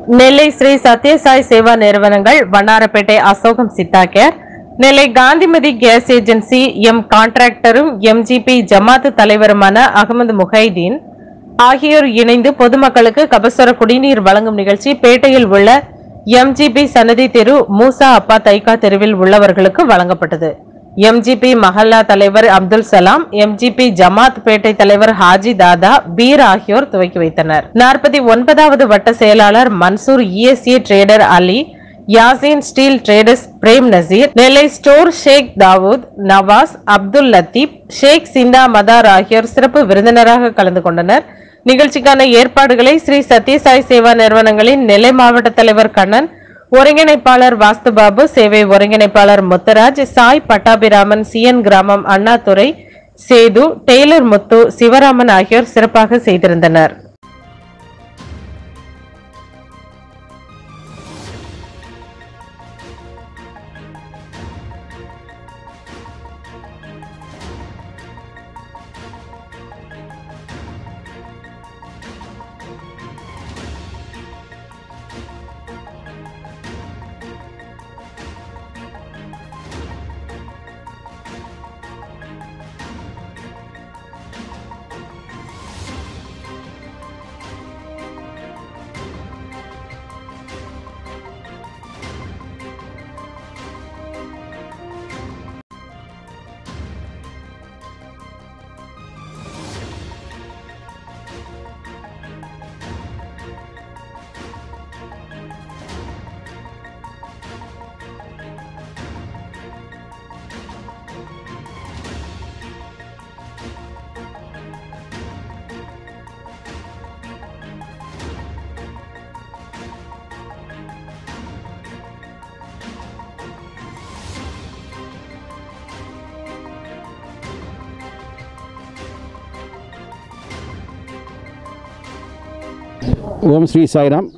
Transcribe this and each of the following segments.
நெல்லை ஸ்ரீ சத்யசாய் சேவா நிறுவனங்கள் Vannarapettai Asokam Siddha care Nellai Gandhimathi gas agency M கான்ட்ராக்டரும் MGP ஜமாத்து தலைவருமான அகமது முஹைதீன் ஆகியோர் இணைந்து பொதுமக்களுக்கு கபசுர குடிநீர் வழங்கும் நிகழ்ச்சி பேட்டையில் உள்ள எம்ஜிபி சன்னதி தெரு மூசா அப்பா தைக்கா தெருவில் உள்ளவர்களுக்கு வழங்கப்பட்டது எம்ஜிபி மஹல்லா தலைவர் அப்துல் சலாம் எம்ஜிபி ஜமாத் பேட்டை தலைவர் ஹாஜி தாதா பீர் ஆகியோர் துவக்கி வைத்தனர் நாற்பத்தி ஒன்பதாவது வட்ட செயலாளர் Mansoor ESA trader Ali Yasin steel traders Prem Nazeer Nellai store Sheikh Dawood Nawaz Abdul Latheef Sheikh Sindha Madhar ஆகியோர் சிறப்பு விருந்தினராக கலந்து கொண்டனர் நிகழ்ச்சிக்கான ஏற்பாடுகளை ஸ்ரீ சத்யசாய் சேவா நிறுவனங்களின் நெல்லை மாவட்ட தலைவர் கண்ணன் ஒருங்கிணைப்பாளர் வாஸ்துபாபு சேவை ஒருங்கிணைப்பாளர் முத்தராஜ் சாய் பட்டாபிராமன் சிஎன் கிராமம் அண்ணாதுரை சேது டெய்லர் முத்து சிவராமன் ஆகியோர் சிறப்பாக செய்திருந்தனர் ஓம் ஸ்ரீ சாய்ராம்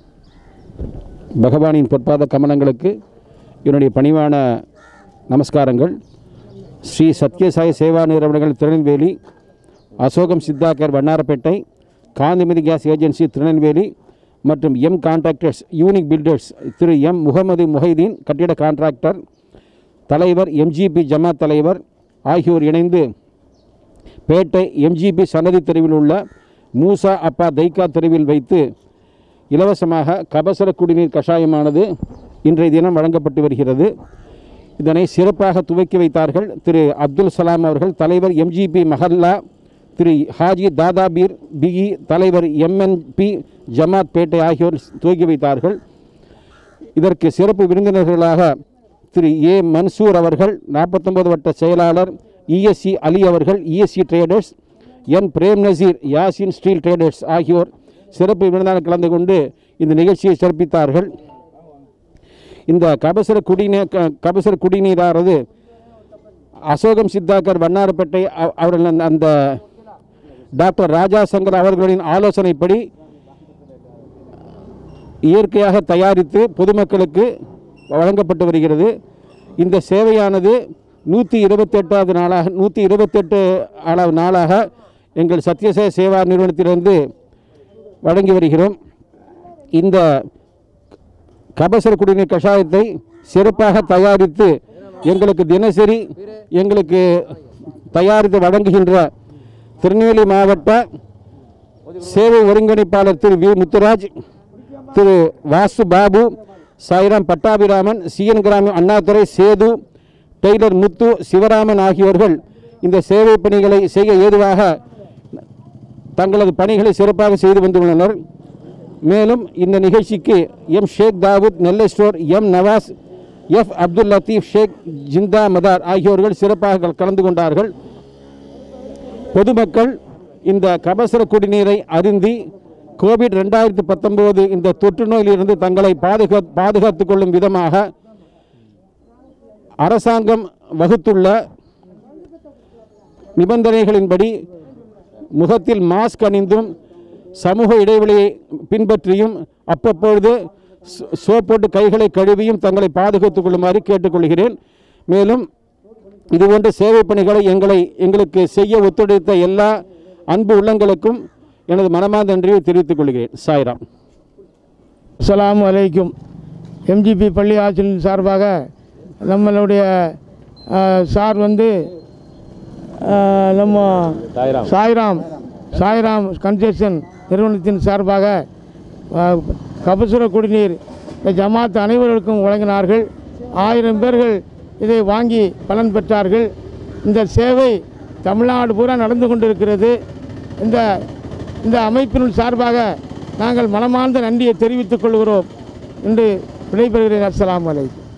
பகவானின் பொற்பாத கமலங்களுக்கு என்னுடைய பணிவான நமஸ்காரங்கள் ஸ்ரீ சத்யசாய் சேவா நிறுவனங்கள் திருநெல்வேலி அசோகம் சித்தாக்கர் வண்ணாரப்பேட்டை காந்திமதி கேஸ் ஏஜென்சி திருநெல்வேலி மற்றும் M contractors unique builders Thiru M Mohamed Muhaideen கட்டிட கான்ட்ராக்டர் தலைவர் எம்ஜிபி ஜமாத் தலைவர் ஆகியோர் இணைந்து பேட்டை எம்ஜிபி சன்னதி தெருவில் உள்ள மூசா அப்பா தைக்கா தெருவில் வைத்து இலவசமாக கபசர குடிநீர் கஷாயமானது இன்றைய தினம் வழங்கப்பட்டு வருகிறது இதனை சிறப்பாக துவக்கி வைத்தார்கள் திரு அப்துல் சலாம் அவர்கள் தலைவர் எம்ஜிபி மஹல்லா திரு ஹாஜி தாதாபீர் பிஇ தலைவர் எம்என்பி ஜமாத் பேட்டை ஆகியோர் துவக்கி வைத்தார்கள் இதற்கு சிறப்பு விருந்தினர்களாக திரு ஏ மன்சூர் அவர்கள் நாற்பத்தொன்பது வட்ட செயலாளர் இஎஸ்சி அலி அவர்கள் ESC traders N Prem Nazeer Yasin steel traders ஆகியோர் சிறப்பு விருந்தினர் கலந்து கொண்டு இந்த நிகழ்ச்சியை சிறப்பித்தார்கள் இந்த கபசர குடிநீர் க- கபசர குடிநீரானது அசோகம் சித்தாக்கர் வண்ணாரப்பேட்டை அவ- அவர்கள் அந்த- அந்த டாக்டர் ராஜா சங்கர் அவர்களின் ஆலோசனைப்படி இயற்கையாக தயாரித்து பொதுமக்களுக்கு வழங்கப்பட்டு வருகிறது இந்த சேவையானது நூற்றி இருபத்தெட்டாவது நாளாக நூற்றி இருபத்தெட்டு அளவு நாளாக எங்கள் சத்யசாய் சேவா நிறுவனத்திலிருந்து வழங்கி வருகிறோம் இந்த கபசர குடிநீர் கஷாயத்தை சிறப்பாக தயாரித்து எங்களுக்கு தினசரி எங்களுக்கு தயாரித்து வழங்குகின்ற திருநெல்வேலி மாவட்ட சேவை ஒருங்கிணைப்பாளர் திரு வி முத்துராஜ் திரு வாசு பாபு சாய்ராம் பட்டாபிராமன் சிஎன் கிராமம் அண்ணாதுரை சேது டெய்லர் முத்து சிவராமன் ஆகியோர்கள் இந்த சேவை பணிகளை செய்ய ஏதுவாக தங்களது பணிகளை சிறப்பாக செய்து வந்துள்ளனர் மேலும் இந்த நிகழ்ச்சிக்கு M Sheikh Dawood Nellai store M Nawaz F Abdul Latheef Sheikh Jinda Madhar ஆகியோர்கள் சிறப்பாக கலந்து கொண்டார்கள் பொதுமக்கள் இந்த கபசர குடிநீரை அருந்தி கோவிட் ரெண்டாயிரத்தி பத்தொம்போது இந்த தொற்று நோயிலிருந்து தங்களை பாதுகா பாதுகாத்துக் கொள்ளும் விதமாக அரசாங்கம் வகுத்துள்ள நிபந்தனைகளின்படி முகத்தில் மாஸ்க் அணிந்தும் சமூக இடைவெளியை பின்பற்றியும் அப்பப்பொழுது சோ- சோப்போட்டு கைகளை கழுவியும் தங்களை பாதுகாத்துக் கொள்ளுமாறு கேட்டுக்கொள்கிறேன் மேலும் இதுபோன்ற சேவை பணிகளை எங்களை எங்களுக்கு செய்ய ஒத்துழைத்த எல்லா அன்பு உள்ளங்களுக்கும் எனது மனமார்ந்த நன்றியை தெரிவித்துக் கொள்கிறேன் சாய்ராம் அஸ்ஸலாமு அலைக்கும் எம்ஜிபி பள்ளி ஆசிரியர் சார்பாக நம்மளுடைய அஹ், சார் வந்து அஹ், நம்ம சாய்ராம் சாய்ராம் கன்ஸ்ட்ரக்ஷன் நிறுவனத்தின் சார்பாக அஹ், கபசுர குடிநீர் இந்த ஜமாத் அனைவருக்கும் வழங்கினார்கள் ஆயிரம் பேர்கள் இதை வாங்கி பலன் பெற்றார்கள் இந்த சேவை தமிழ்நாடு பூரா நடந்து கொண்டிருக்கிறது இந்த இந்த அமைப்பின் சார்பாக நாங்கள் மனமார்ந்த நன்றியை தெரிவித்துக் கொள்கிறோம் என்று விடைபெறுகிறேன் அஸ்ஸலாமு அலைக்கும்